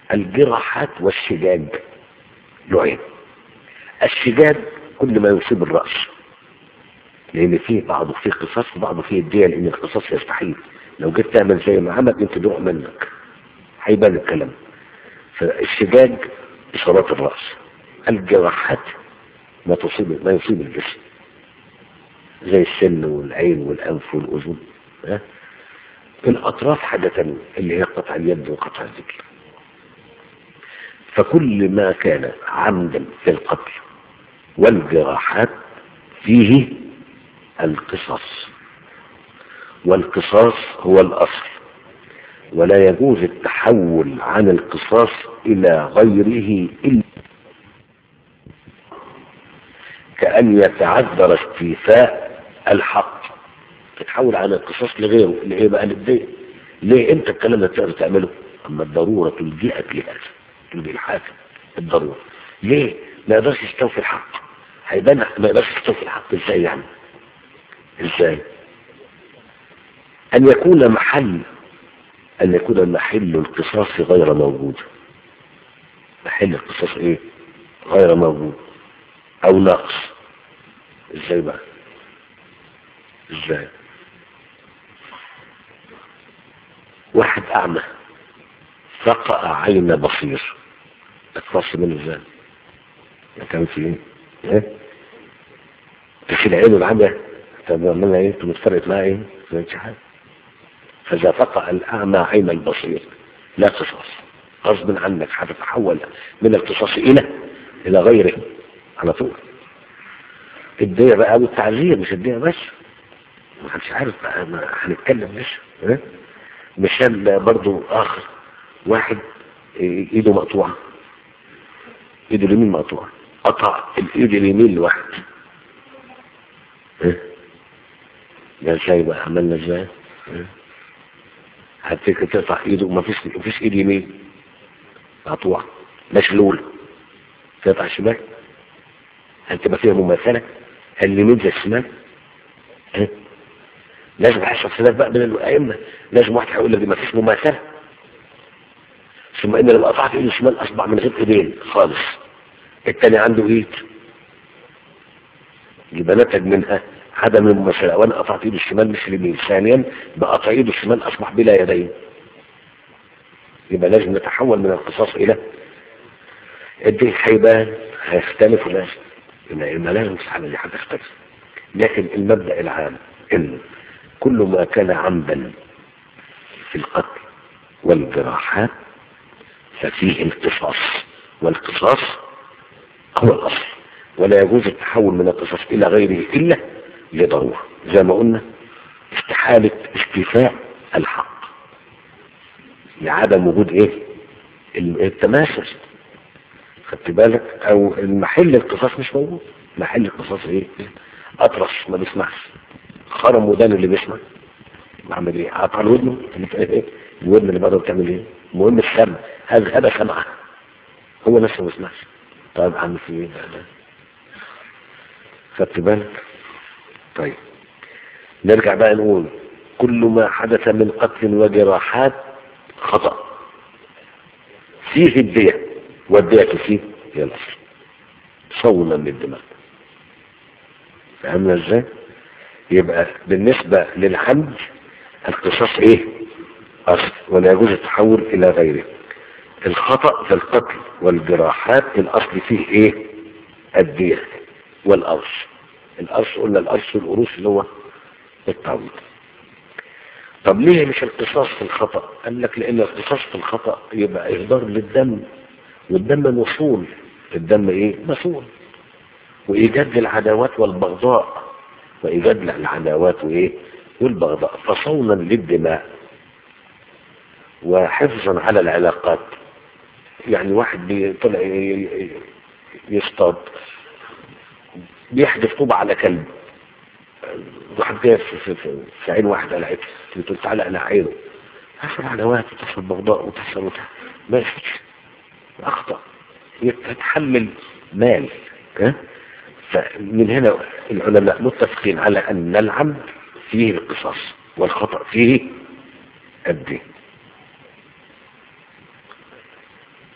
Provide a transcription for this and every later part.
الجراحات والشجاج نوعين الشجاج كل ما يصيب الرأس لأن فيه بعضه فيه قصاص وبعضه فيه الدية لأن القصاص يستحيل لو جيت تعمل زي ما عمل انت تروح منك هيبان الكلام فالشجاج إصابات الرأس الجراحات ما تصيب ما يصيب الجسم زي السن والعين والأنف والأذن ها؟ الأطراف حاجة تانية اللي هي قطع اليد وقطع الرجل فكل ما كان عمدا في القتل والجراحات فيه القصاص والقصاص هو الأصل ولا يجوز التحول عن القصاص إلى غيره إلا كأن يتعذر استيفاء الحق تتحول عن القصاص لغيره اللي هي بقى للدين ليه انت الكلام ده تقدر تعمله اما الضرورة تلجئك لهذا تلجئ الحاكم الضرورة ليه ما يقدرش يستوفي الحق هيبان ما يقدرش يستوفي الحق ازاي يعني ازاي ان يكون محل ان يكون محل القصاص غير موجود محل القصاص ايه غير موجود او ناقص ازاي بقى ازاي واحد اعمى فقع عين بصير اتفص منه ازاي كان في ايه ايه تشيل عينه العمى طب عملنا ايه انتوا متفرقت معاه ايه ما حاجه فاذا فقع الاعمى عين البصير لا قصاص غصب عنك هتتحول من القصاص الى الى غيره على طول الدية بقى والتعذير مش الدية بس ما حدش عارف بقى ما هنتكلم لسه ها؟ مثال برضو اخر واحد ايده مقطوعة ايده اليمين مقطوعة قطع الايد اليمين لواحد ها؟ ده ازاي بقى عملنا ازاي ها؟ هتفكر تقطع ايده ومفيش مفيش ايد يمين مقطوعة مشلول تقطع شمال هل تبقى فيها مماثلة هل اليمين زي الشمال ها؟ لازم يحصل خلاف بقى بين الائمه لازم واحد هيقول لك دي ما فيش مماثله ثم ان لما قطعت ايده الشمال اصبح من غير ايدين خالص التاني عنده ايد يبقى نتج منها عدم المماثله وانا قطعت ايده الشمال مش اليمين ثانيا بقطع ايده الشمال اصبح بلا يدين يبقى لازم نتحول من القصاص الى الدين هيبان هيختلف لازم يبقى لازم الحاله دي هتختلف لكن المبدا العام ان كل ما كان عمدا في القتل والجراحات ففيه القصاص والقصاص هو الأصل ولا يجوز التحول من القصاص إلى غيره إلا لضرورة زي ما قلنا استحالة استيفاء الحق لعدم وجود ايه التماثل خدت بالك او المحل القصاص مش موجود محل القصاص ايه اطرش ما بيسمعش خرم ودان اللي بيسمع بعمل ايه قطع الودن الودن اللي بره بتعمل ايه المهم السمع هذا هذا سمع هو نفسه ما بيسمعش طيب عامل في ايه ده خدت بالك طيب نرجع بقى نقول كل ما حدث من قتل وجراحات خطأ فيه الدية والدية فيه هي الأصل صونا للدماء فهمنا ازاي يبقى بالنسبة للعمد القصاص ايه اصل ولا يجوز التحول الى غيره الخطأ في القتل والجراحات الاصل فيه ايه الدية والارش الارش قلنا الارش والقروش اللي هو التعويض طب ليه مش القصاص في الخطأ قال لك لان القصاص في الخطأ يبقى اهدار للدم والدم وصول الدم ايه مسؤول وايجاد العداوات والبغضاء وإيجاد العداوات وإيه والبغضاء فصونا للدماء وحفظا على العلاقات يعني واحد طلع يصطاد بيحدف طوبة على كلب واحد جاي في, في, في, في عين واحد قلعت تقول تعالى انا عينه تحصل عداوات وتحصل بغضاء وتحصل وتحصل ما يفتش اخطأ يتحمل مال ها فمن هنا العلماء متفقين على أن العمد فيه القصاص والخطأ فيه الدين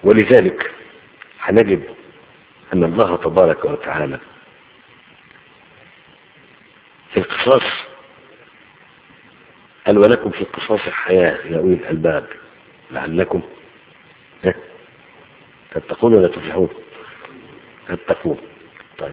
ولذلك هنجد أن الله تبارك وتعالى في القصاص قال ولكم في القصاص الحياة يا أولي الألباب لعلكم ها؟ تتقون ولا تفلحون تتقون طيب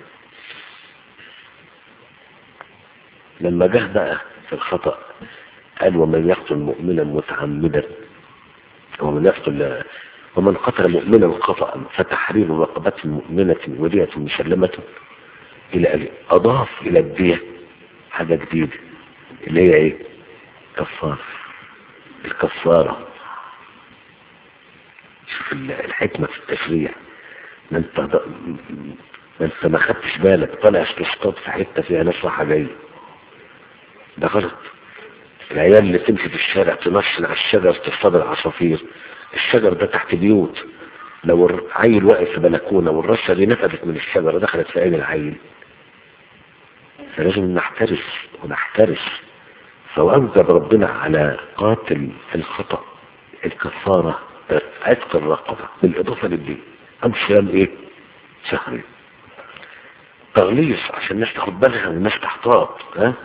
لما جه بقى في الخطأ قال ومن يقتل مؤمنا متعمدا ومن يقتل ومن قتل مؤمنا خطأ فتحرير رقبة مؤمنة ودية مسلمة إلى أن أضاف إلى الدية حاجة جديدة اللي هي إيه؟ كفارة الكفارة شوف الحكمة في التشريع ما انت ما انت ما خدتش بالك طالع تصطاد في حتة فيها ناس راحة جاية ده غلط العيال اللي تمشي في الشارع تنشن على الشجر تصطاد العصافير الشجر ده تحت بيوت لو العيل واقف في بلكونه والرشه دي نفذت من الشجره دخلت في عين العيل فلازم نحترس ونحترس فأوجب ربنا على قاتل الخطأ الكفارة عتق الرقبة بالإضافة للدين أم صيام إيه؟ شهرين تغليظ عشان الناس تاخد بالها والناس تحتاط ها؟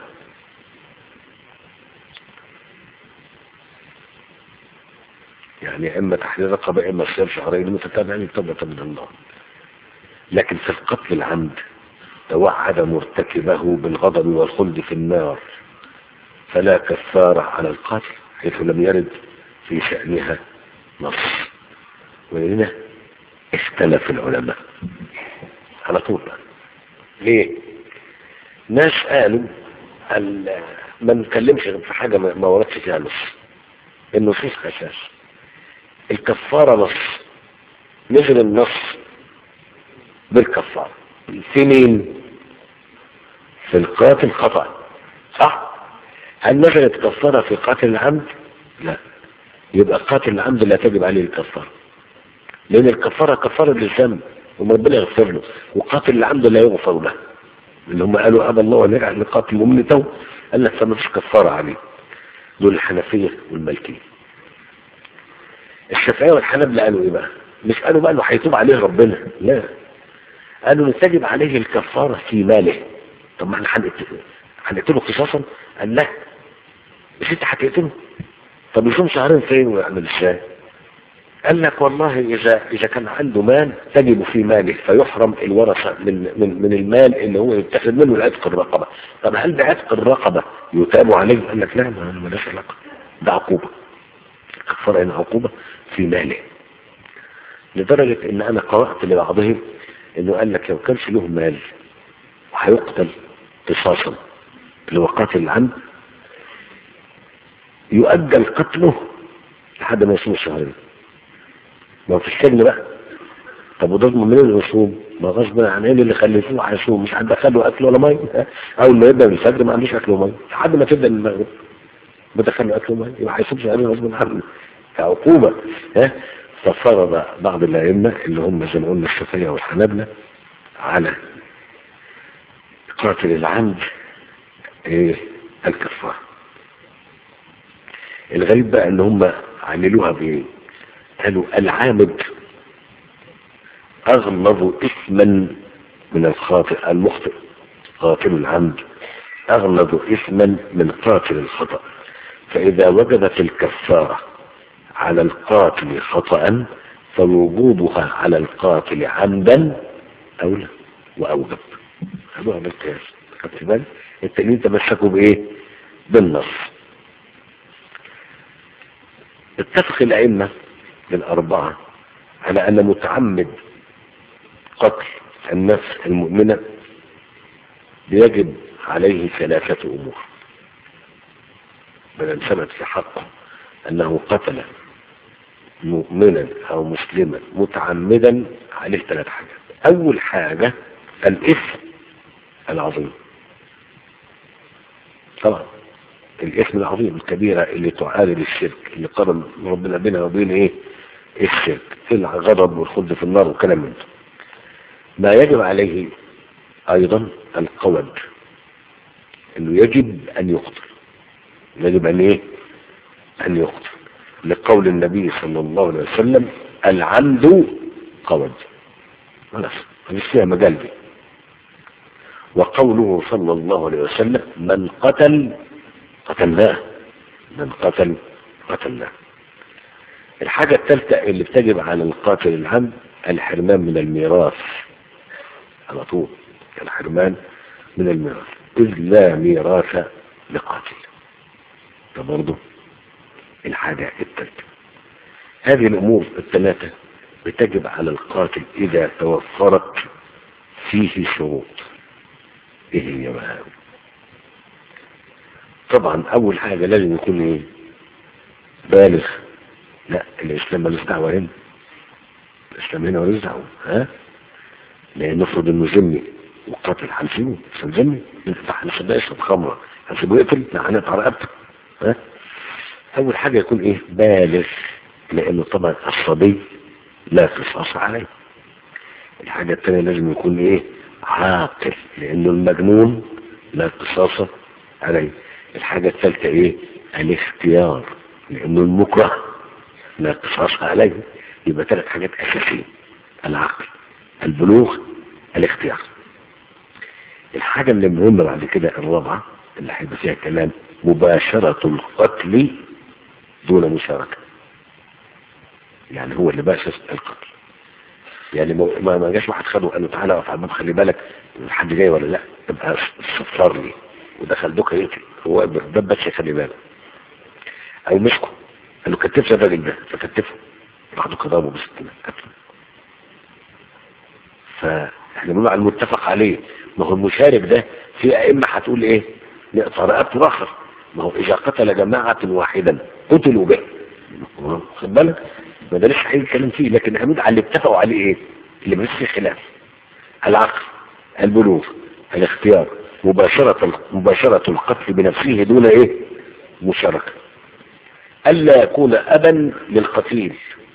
يعني إما تحرير رقبة إما صيام شهرين متتابعين توبة من الله لكن في القتل العمد توعد مرتكبه بالغضب والخلد في النار فلا كفارة على القاتل حيث لم يرد في شأنها نص وهنا اختلف العلماء على طول ليه ناس قالوا ال- ما نتكلمش غير في حاجة ما ما وردش فيها نص النصوص أساس الكفارة نص نزل النص بالكفارة في مين في القاتل خطأ صح هل نزلت كفارة في قاتل العمد لا يبقى قاتل العمد لا تجب عليه الكفارة لأن الكفارة كفارة للذنب وما ربنا يغفر له وقاتل العمد لا يغفر له اللي هم قالوا أبى الله أن يجعل لقاتل مؤمن تو قال لك فما فيش كفارة عليه دول الحنفية والمالكية الشافعية والحنابلة قالوا ايه بقى مش قالوا بقى انه هيتوب عليه ربنا لا قالوا ان تجب عليه الكفارة في ماله طب ما احنا هنقتله هنقتله قصاصا قال لا مش انت هتقتله طب يصوم شهرين فين ويعمل ازاي قال لك والله اذا اذا كان عنده مال تجب في ماله فيحرم الورثه من من من المال اللي هو يتخذ منه العتق الرقبه طب هل بعتق الرقبه يتاب عليه قال لك لا ما مالهاش علاقه ده عقوبه الكفاره هنا عقوبه في ماله لدرجه ان انا قرات لبعضهم انه قال لك لو كانش له مال وهيقتل قصاصا اللي هو قاتل العمد يؤجل قتله لحد ما يصوم شهرين ما هو في السجن بقى طب وده منين اللي يصوم؟ ما غصب عن عيني اللي خلفوه هيصوم مش هتدخله اكل ولا ميه اول ما يبدا من الفجر ما عندوش اكل وميه لحد ما تبدا من المغرب بدخله اكل وميه يبقى هيصوم شهرين غصب عنه كعقوبه ها ففرض بعض الائمه اللي هم زي ما قلنا الشافعيه والحنابله على قاتل العمد ايه الكفاره الغريب بقى ان هم عملوها بايه قالوا العامد اغلظ اثما من الخاطئ المخطئ قاتل العمد اغلظ اثما من قاتل الخطأ فاذا وجبت الكفارة على القاتل خطأ فوجوبها على القاتل عمدا اولى واوجب خدوها بالقياس خدت بالك التانيين تمسكوا بايه بالنص اتفق الأئمة الأربعة على أن متعمد قتل النفس المؤمنة يجب عليه ثلاثة أمور من ثبت في حقه أنه قتل مؤمنا أو مسلما متعمدا عليه ثلاث حاجات أول حاجة الإثم العظيم طبعا الاسم العظيم الكبيرة اللي تعادل الشرك اللي قرن ربنا بينها وبين ايه الشرك الغضب والخلد في النار وكلام من ده ما يجب عليه ايضا القود انه يجب ان يقتل يجب ان ايه ان يقتل لقول النبي صلى الله عليه وسلم العمد قود خلاص مفيش فيها مجال دي وقوله صلى الله عليه وسلم من قتل قتلناه من قتل قتلناه الحاجة الثالثة اللي بتجب على القاتل العمد الحرمان من الميراث على طول الحرمان من الميراث إذ لا ميراث لقاتل ده برضه الحاجة الثالثة هذه الأمور الثلاثة بتجب على القاتل إذا توفرت فيه شروط إيه هي بقى طبعا أول حاجة لازم يكون إيه بالغ لا الإسلام ملوش دعوة هنا الإسلام هنا ملوش دعوة ها لأن نفرض إنه ذمي وقاتل هنسيبه عشان ذمي هنسيبه يشرب خمرة هنسيبه يقتل لا هنقطع رقبته ها أول حاجة يكون إيه بالغ لأنه طبعا الصبي لا قصاص عليه الحاجة الثانية لازم يكون إيه عاقل لأنه المجنون لا قصاص عليه الحاجة الثالثة إيه الاختيار لأنه المكره لا قصاص عليه يبقى ثلاث حاجات أساسية العقل البلوغ الاختيار الحاجة اللي مهمة بعد كده الرابعة اللي هيبقى فيها كلام مباشرة القتل دون مشاركة يعني هو اللي باشر القتل يعني ما ما جاش واحد خده وقال له تعالى اقف على الباب خلي بالك حد جاي ولا لا تبقى صفر لي ودخل دوكا يقتل هو ده بس خلي بالك او مسكه قال له كتفش الراجل ده فكتفه راح دوكا ضربه بسكينه قتله فاحنا بنقول على المتفق عليه ما هو المشارك ده في ائمه هتقول ايه نقطع رقبته الاخر ما هو اذا قتل جماعه واحدا قتلوا به خد بالك ما ده لسه هيتكلم فيه لكن هنقول على اللي اتفقوا عليه ايه اللي مفيش فيه خلاف العقل البلوغ الاختيار مباشرة مباشرة القتل بنفسه دون ايه مشاركة الا يكون ابا للقتيل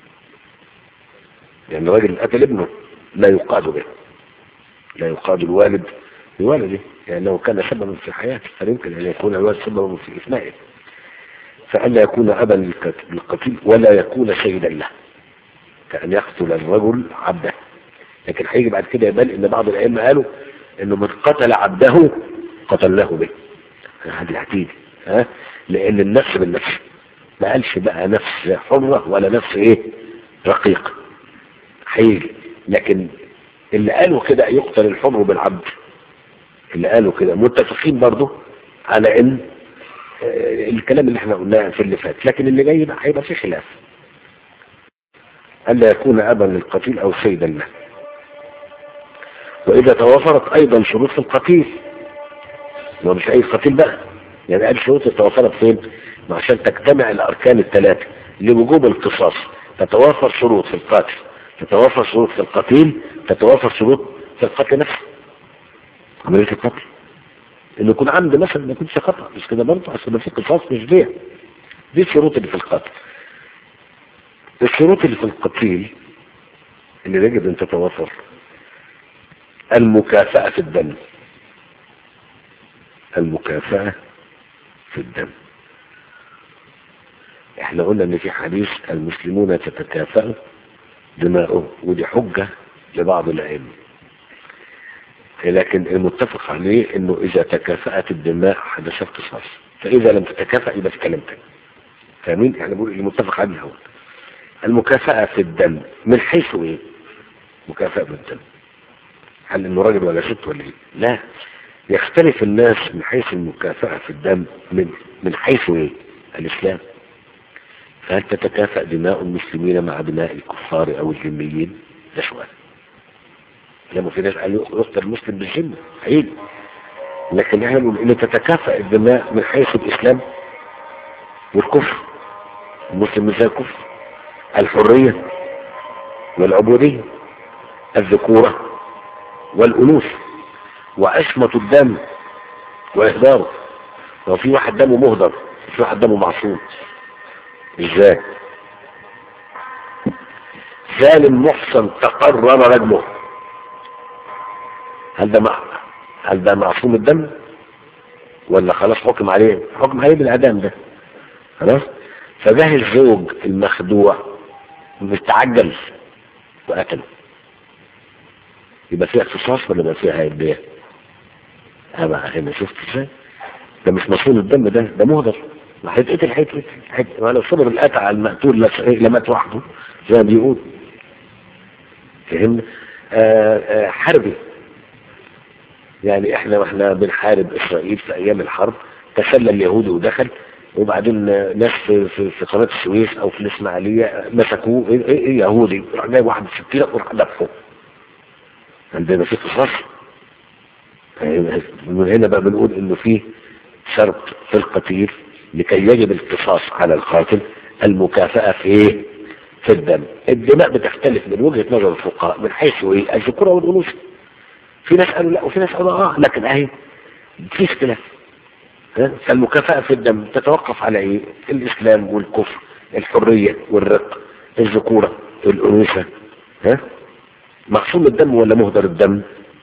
يعني الراجل قتل ابنه لا يقاد به لا يقاد الوالد بولده لانه كان سببا في حياته فيمكن ان يكون الوالد سببا في اثنائه فألا يكون أبا للقتيل ولا يكون سيدا له كأن يقتل الرجل عبده لكن هيجي بعد كده يبان ان بعض الائمه قالوا انه من قتل عبده قتلناه به هذه هتيجي ها لان النفس بالنفس ما قالش بقى نفس حرة ولا نفس ايه رقيق هيجي لكن اللي قالوا كده يقتل الحر بالعبد اللي قالوا كده متفقين برضه على ان الكلام اللي احنا قلناه في اللي فات لكن اللي جاي بقى هيبقى فيه خلاف ألا يكون أبا للقتيل أو سيدا له وإذا توفرت أيضا شروط في القتيل ما مش أي قتيل بقى يعني قال شروط توفرت فين عشان تجتمع الأركان الثلاثة لوجوب القصاص تتوافر شروط في القاتل تتوافر شروط في القتيل تتوافر شروط في القتل نفسه عملية القتل انه يكون عمد مثلا ما يكونش خطأ مش كده برضه عشان في قصاص مش بيع دي الشروط اللي في القتل الشروط اللي في القتيل اللي يجب ان تتوفر المكافأة في الدم المكافأة في الدم احنا قلنا ان في حديث المسلمون تتكافأ دماؤهم ودي حجة لبعض الائمه لكن المتفق عليه انه اذا تكافأت الدماء حدث اختصاص فاذا لم تتكافأ يبقى في كلام تاني فاهمين يعني بقول المتفق عليه هو المكافأة في الدم من حيث ايه مكافأة بالدم هل انه راجل ولا ست ولا ايه لا يختلف الناس من حيث المكافأة في الدم من من حيث ايه الاسلام فهل تتكافأ دماء المسلمين مع دماء الكفار او الذميين ده سؤال لما في ناس قالوا يقتل المسلم بالذمة عيد لكن احنا بنقول ان تتكافئ الدماء من حيث الاسلام والكفر المسلم ازاي الكفر الحرية والعبودية الذكورة والأنوث وعصمة الدم وإهداره لو في واحد دمه مهدر في واحد دمه معصوم ازاي ظالم محسن تقرر رجمه هل ده مع... هل ده معصوم الدم ولا خلاص حكم عليه حكم عليه بالاعدام ده خلاص فده الزوج المخدوع مستعجل وقتله يبقى فيها اختصاص ولا يبقى فيها هيبية أما هنا شفت ازاي ده مش مصون الدم ده ده مهدر ما هيتقتل هيتقتل هيتقتل. ولو صبر القتل على المقتول لس- إيه، لمات وحده زي ما بيقول فهمنا آه آه حربي يعني احنا واحنا بنحارب اسرائيل في ايام الحرب تسلل يهودي ودخل وبعدين ناس في, في, في قناة السويس او في الاسماعيلية مسكوه ايه, إيه, إيه يهودي راح جايب واحد سكينة وراح دفه عندنا في قصاص من هنا بقى بنقول انه في شرط في القتيل لكي يجب القصاص على القاتل المكافأة في ايه في الدم الدماء بتختلف من وجهة نظر الفقهاء من حيث ايه الذكورة والانوثة في ناس قالوا لا وفي ناس قالوا اه لكن اهي في اختلاف ها؟ فالمكافأة في الدم تتوقف على ايه الاسلام والكفر الحرية والرق الذكورة الانوثة ها مقسوم الدم ولا مهدر الدم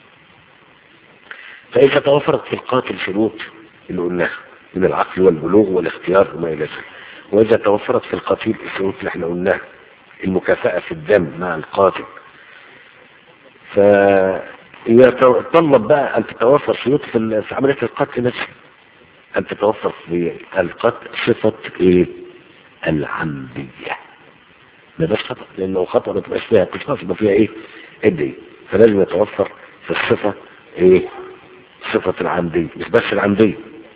فإذا توفرت في القاتل شروط اللي قلناها من العقل والبلوغ والاختيار وما إلى ذلك وإذا توفرت في القتيل الشروط اللي احنا قلناها المكافأة في الدم مع القاتل فيتطلب بقى أن تتوفر شروط في ال- في عملية القتل نفسه أن تتوفر في القتل صفة إيه؟ العمدية ما بس خطأ لأنه خطأ ما تبقاش فيها قصاص يبقى فيها إيه؟ إدي فلازم يتوفر في الصفة إيه؟ صفة العمدية مش بس العمدية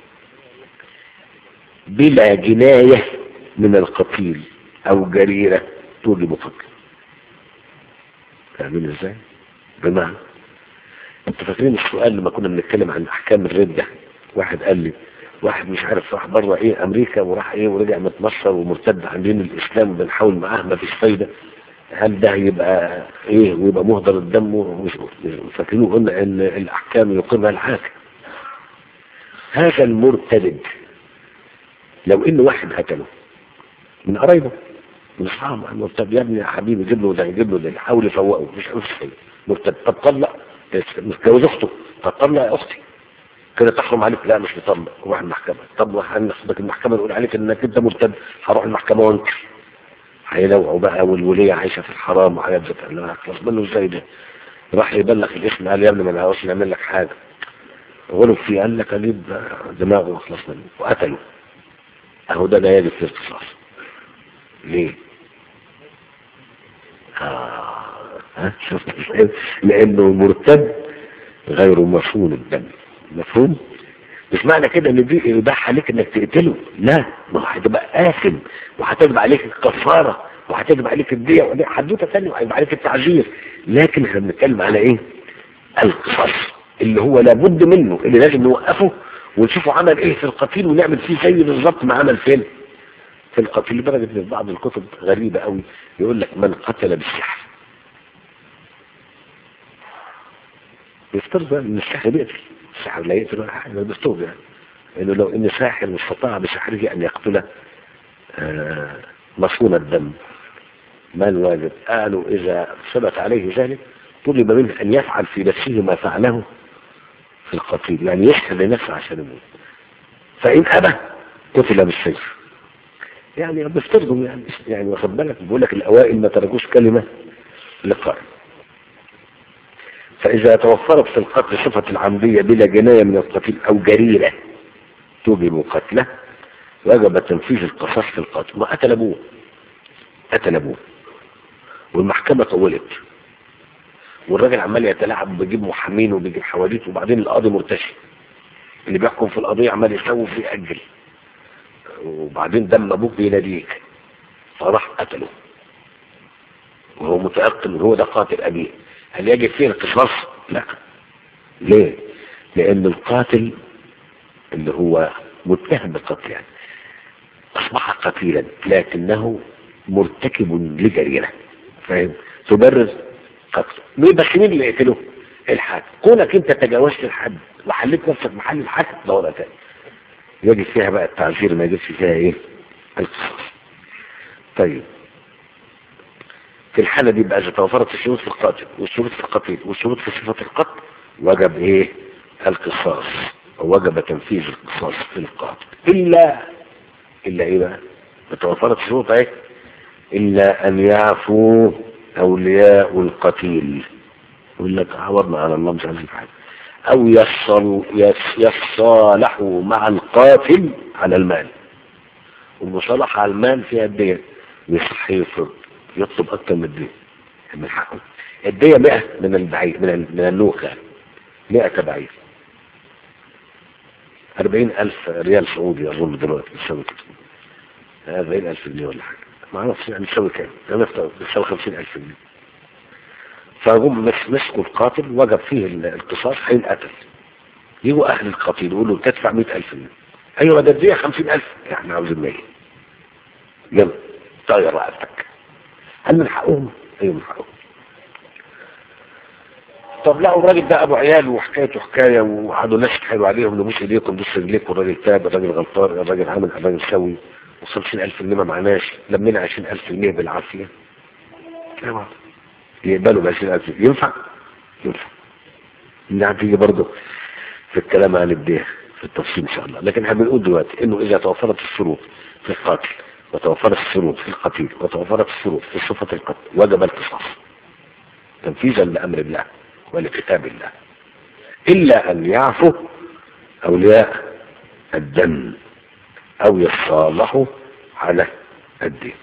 بلا جناية من القتيل أو جريرة توجب قتل فاهمين ازاي؟ بمعنى انتوا فاكرين السؤال لما كنا بنتكلم عن احكام الردة واحد قال لي واحد مش عارف راح بره ايه امريكا وراح ايه ورجع متمصر ومرتد عن دين الاسلام وبنحاول معاه ما فيش فايده هل ده هيبقى ايه ويبقى مهدر الدم ومش فاكرين قلنا ان الاحكام يقيمها الحاكم هذا المرتد لو ان واحد قتله من قرايبه من اصحابه المرتد يا ابني يا حبيبي جيب له ده جيب له ده يحاول يفوقه مش عارف ايه مرتد طب طلق متجوز اخته طب طلق يا اختي كده تحرم عليك لا مش مطلق روح المحكمة طب هنخبك المحكمة نقول عليك انك انت مرتد هروح المحكمة وانكر هينوعوا بقى والولية عايشة في الحرام وحاجات زي كده لا خلاص منه ازاي ده راح يبلغ الاسم قال يا ابني ما نعرفش نعمل لك حاجة غلب فيه قال لك قليب دماغه وخلص منه وقتله اهو ده لا يجب في القصاص ليه؟ آه. ها شفت ازاي؟ لانه مرتد غير مفهوم الدم مفهوم مش معنى كده ان دي يباح عليك انك تقتله لا ما هو هتبقى آثم وهتجب عليك الكفارة وهتجب عليك الدية ودي حدوتة ثانية وهيبقى عليك التعزير لكن احنا بنتكلم على ايه القصاص اللي هو لابد منه اللي لازم نوقفه ونشوفه عمل ايه في القتيل ونعمل فيه زي بالظبط ما عمل فين في القتيل لدرجة ان في بعض الكتب غريبة قوي يقول لك من قتل بالسحر يفترض ان السحر بيقتل السحر لا يقتل ولا حاجه ده مفتوح يعني انه لو ان ساحر استطاع بسحره ان يقتل آه مصون الدم ما الواجب قالوا اذا ثبت عليه ذلك طلب منه ان يفعل في نفسه ما فعله في القتيل يعني يحسن لنفسه عشان يموت فان ابى قتل بالسيف يعني بيفترضوا يعني يعني واخد بالك بيقول لك الاوائل ما تركوش كلمه لقائل فإذا توفرت في القتل صفة العمدية بلا جناية من القتيل أو جريرة توجب قتله وجب تنفيذ القصاص في القتل وقتل أبوه قتل أبوه والمحكمة طولت والراجل عمال يتلاعب بيجيب محامين وبيجيب حواديت وبعدين القاضي مرتشي اللي بيحكم في القضية عمال يسوف ويأجل وبعدين دم أبوك بيناديك فراح قتله وهو متيقن ان هو ده قاتل أبيه هل يجب فيه القصاص لا ليه لان القاتل اللي هو متهم بالقتل يعني اصبح قتيلا لكنه مرتكب لجريمه فاهم تبرز قتله مين بس مين اللي يقتله الحاكم كونك انت تجاوزت الحد وحليت نفسك محل الحاكم ده وضع تاني يجب فيها بقى التعذير ما يجبش فيها ايه القصاص طيب في الحالة دي بقى إذا توفرت الشروط في القاتل والشروط في القتيل والشروط في صفة القتل وجب ايه القصاص وجب تنفيذ القصاص في القاتل إلا إلا إيه بقى توفرت الشروط ايه إلا أن يعفو أولياء القتيل يقول لك عوضنا على الله مش عايزين حاجة أو يصل يص- يصالحوا مع القاتل على المال والمصالحة على المال فيها الدية يصح يفرض يطلب أكثر من الدية من حقه الدية 100 من البعير من ال- من النوخة 100 بعير 40 ألف ريال سعودي أظن دلوقتي بتساوي كده 40 ألف جنيه ولا حاجة ما أعرفش يعني بتساوي كام أنا نفترض بتساوي 50 ألف جنيه فهم مس مسكوا القاتل وجب فيه ال- القصاص هينقتل يجوا أهل القتيل يقولوا تدفع 100000 جنيه أيوة ده الدية 50000 إحنا عاوزين 100 يلا طير رقبتك هل من حقهم؟ أيوة من حقهم طب لا الراجل ده ابو عيال وحكايته حكايه وقعدوا ناس يتحايلوا عليهم نبوس ايديكم بوس رجليكم الراجل تاب الراجل غلطان الراجل عامل الراجل سوي وصل 20000 جنيه ما معناش لمينا 20000 جنيه بالعافيه ايوه يقبلوا ب 20000 ينفع؟ ينفع اللي هتيجي برضه في الكلام عن الديه في التفصيل ان شاء الله لكن احنا بنقول دلوقتي انه اذا توفرت الشروط في القاتل وتوفرت الشروط في القتيل وتوفرت الشروط في صفه القتل وجب القصاص تنفيذا لامر الله ولكتاب الله الا ان يعفو اولياء الدم او يتصالحوا على الدين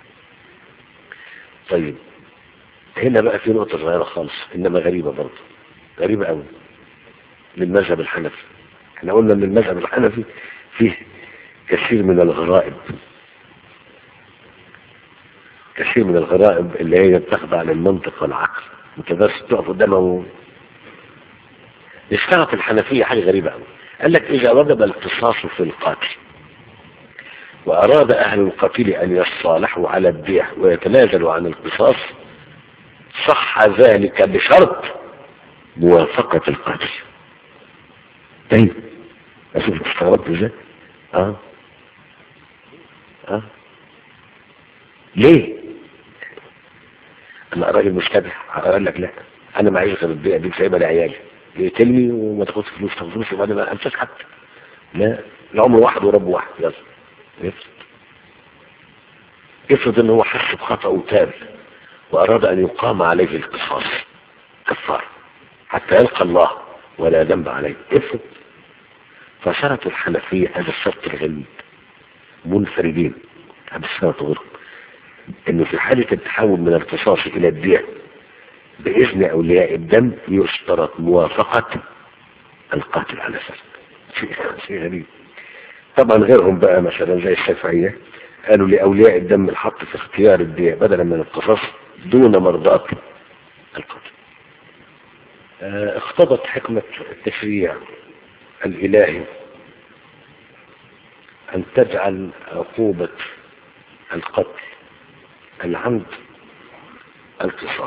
طيب هنا بقى في نقطة صغيرة خالص انما غريبة برضه غريبة قوي للمذهب الحنفي احنا قلنا ان المذهب الحنفي فيه كثير من الغرائب كثير من الغرائب اللي هي بتخضع للمنطق والعقل ما تقدرش تقف قدامها اشتغلت الحنفية حاجة غريبة قوي قال لك إذا وجب القصاص في القاتل وأراد أهل القتيل أن يصالحوا على الدية ويتنازلوا عن القصاص صح ذلك بشرط موافقة القاتل طيب أشوف استغربت ازاي اه اه ليه انا راجل مشتبه قال لك لا انا معيش غير البيئة دي سايبها لعيالي يقتلني وما تاخدش فلوس تاخد فلوس وبعدين ما انساش حتى لا العمر واحد ورب واحد يلا افرض افرض ان هو حس بخطأ وتاب واراد ان يقام عليه القصاص كفار حتى يلقى الله ولا ذنب عليه افرض فشرط الحنفية هذا الشرط الغريب منفردين هذا الشرط غيرهم انه في حالة التحول من القصاص الى الدية بإذن أولياء الدم يشترط موافقة القاتل على ذلك شيء شيء غريب طبعا غيرهم بقى مثلا زي الشافعية قالوا لأولياء الدم الحق في اختيار الدية بدلا من القصاص دون مرضاة القاتل آه، اقتضت حكمة التشريع الإلهي أن تجعل عقوبة القتل العمد القصاص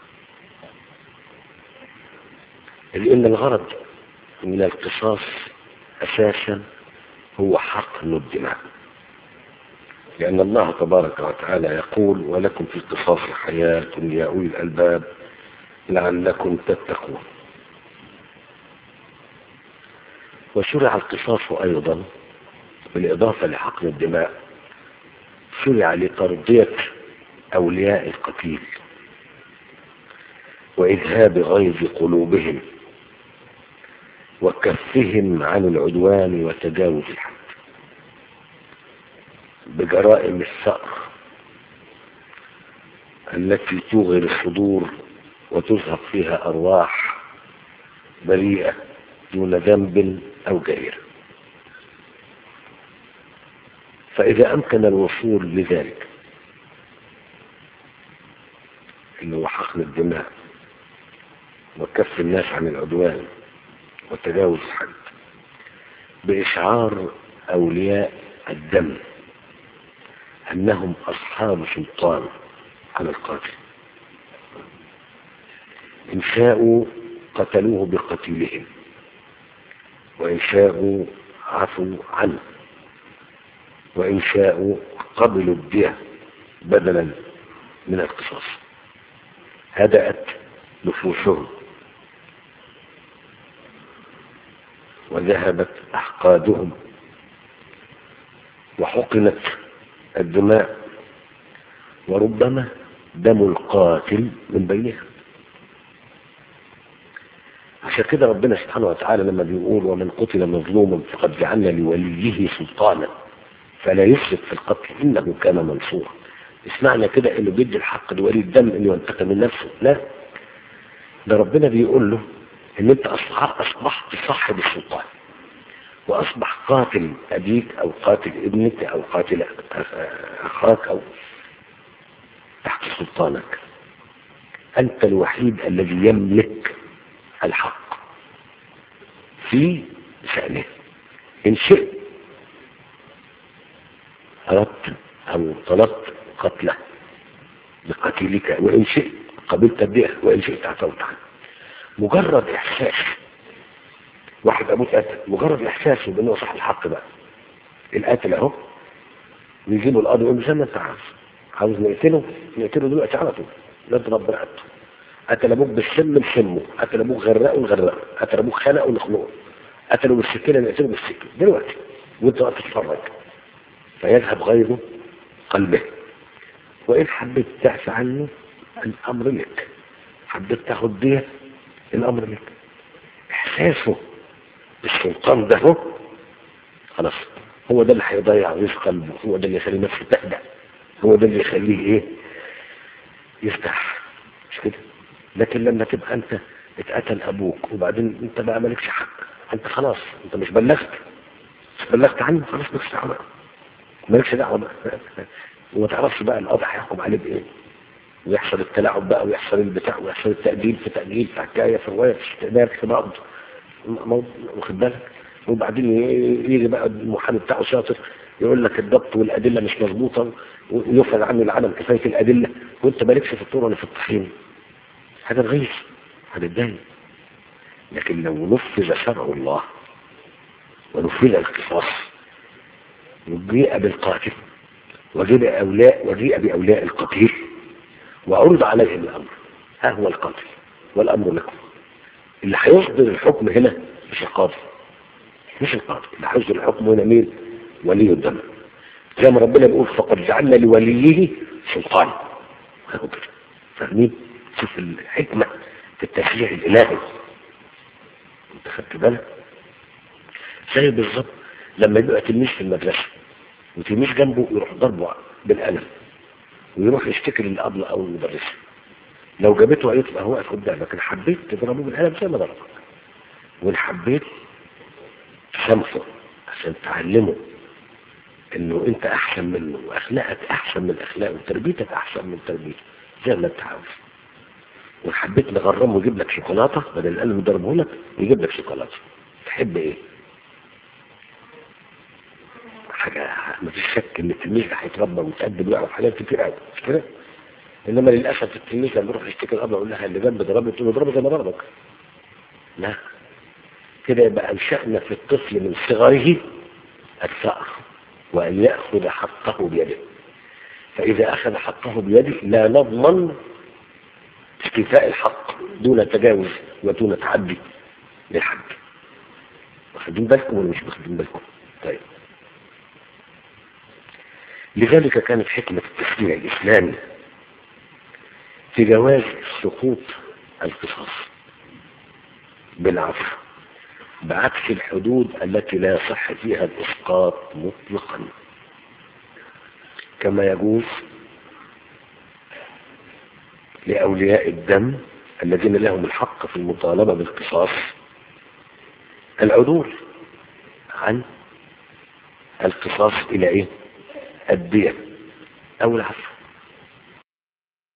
لأن الغرض من القصاص أساسا هو حقن الدماء لأن الله تبارك وتعالى يقول ولكم في القصاص حياة يا أولي الألباب لعلكم تتقون وشرع القصاص أيضا بالإضافة لحقن الدماء شرع لترضية أولياء القتيل وإذهاب غيظ قلوبهم وكفهم عن العدوان وتجاوز الحد بجرائم الثأر التي توغر الصدور وتزهق فيها أرواح بريئة دون ذنب أو جريرة فإذا أمكن الوصول لذلك اللي هو حقن الدماء وكف الناس عن العدوان وتجاوز الحد بإشعار أولياء الدم أنهم أصحاب سلطان على القاتل إن شاءوا قتلوه بقتيلهم وإن شاءوا عفوا عنه وإن شاءوا قبلوا الدية بدلا من القصاص هدأت نفوسهم وذهبت أحقادهم وحقنت الدماء وربما دم القاتل من بينها عشان كده ربنا سبحانه وتعالى لما بيقول ومن قتل مظلوما فقد جعلنا لوليه سلطانا فلا يسرف في القتل انه كان منصورا اسمعنا كده انه بيدي الحق لولي الدم انه ينتقم من نفسه لا ده ربنا بيقول له ان انت اصبحت اصبحت صاحب السلطان واصبح قاتل ابيك او قاتل ابنك او قاتل اخاك او تحت سلطانك انت الوحيد الذي يملك الحق في شأنه إن شئت أردت أو طلبت قتله بقتيلك وإن شئت قبلت الدئة وإن شئت عفوت عنه مجرد إحساس واحد أبوه قتل مجرد إحساسه بأنه صح الحق بقى القاتل أهو ويجيبوا القاضي يقول له زي ما أنت عاوز عاوز نقتله نقتله دلوقتي على طول نضرب رقبته قتل ابوك بالسم نسمه قتل ابوك غرقه نغرقه قتل ابوك خنقه نخنقه قتلوا بالسكينه نقتله بالسكينه دلوقتي وانت واقف تتفرج فيذهب غيره قلبه وان حبيت تعفى عنه الامر لك حبيت تاخد ديه الامر لك احساسه بالسلطان ده هو خلاص هو ده اللي هيضيع رزق قلبه هو ده اللي يخلي نفسه تهدأ هو ده اللي يخليه ايه يفتح مش كده لكن لما تبقى انت اتقتل ابوك وبعدين انت بقى مالكش حق انت خلاص انت مش بلغت مش بلغت عنه خلاص مالكش دعوه مالكش دعوه بقى وما تعرفش بقى القاضي هيحكم عليه بايه ويحصل التلاعب بقى ويحصل البتاع ويحصل التأديل في تأجيل في حكاية في رواية في استئناف في بعض واخد بالك وبعدين يجي بقى المحامي بتاعه شاطر يقول لك الضبط والأدلة مش مظبوطة ويفعل عنه العدم كفاية الأدلة وانت مالكش في الطور ولا في الطحين هذا الغيث هتتضايق لكن لو نفذ شرع الله ونفذ القصاص وجيء بالقاتل وجيء أولاء وجيء بأولاء القتيل وعرض عليهم الأمر ها هو القاتل والأمر لكم اللي هيصدر الحكم هنا مش القاضي مش القاضي اللي هيصدر الحكم هنا مين ولي الدم زي ما ربنا بيقول فقد جعلنا لوليه سلطان فاهمين شوف الحكمة في التشريع الإلهي انت خدت بالك زي بالظبط لما يبقى تلميذ في المدرسة وتلميذ جنبه يروح ضربه بالقلم ويروح يشتكي للأبلة أو المدرسة لو جابته هيطلع هو واقف قدامك لكن حبيت تضربه بالقلم زي ما ضربك وان حبيت تسامحه عشان تعلمه انه انت احسن منه واخلاقك احسن من اخلاقه وتربيتك احسن من تربيته زي ما انت عاوز وحبيت نغرمه ويجيب لك شوكولاته بدل القلم يضربه لك يجيب لك شوكولاته تحب ايه حاجه ما فيش شك ان التلميذ ده هيتربى ويتأدب ويعرف حاجات كتير قوي مش كده انما للاسف التلميذ لما يروح يشتكي الاب يقول لها اللي جنب ضربني تقول له ضربه زي ما ضربك لا كده يبقى انشأنا في الطفل من صغره الثأر وأن يأخذ حقه بيده فإذا أخذ حقه بيده لا نضمن استيفاء الحق دون تجاوز ودون تعدي للحد واخدين بالكم ولا مش واخدين بالكم طيب لذلك كانت حكمة التشريع الإسلامي في جواز سقوط القصاص بالعفو بعكس الحدود التي لا يصح فيها الإسقاط مطلقا كما يجوز لأولياء الدم الذين لهم الحق في المطالبة بالقصاص العدول عن القصاص إلى إيه الدية أو العفو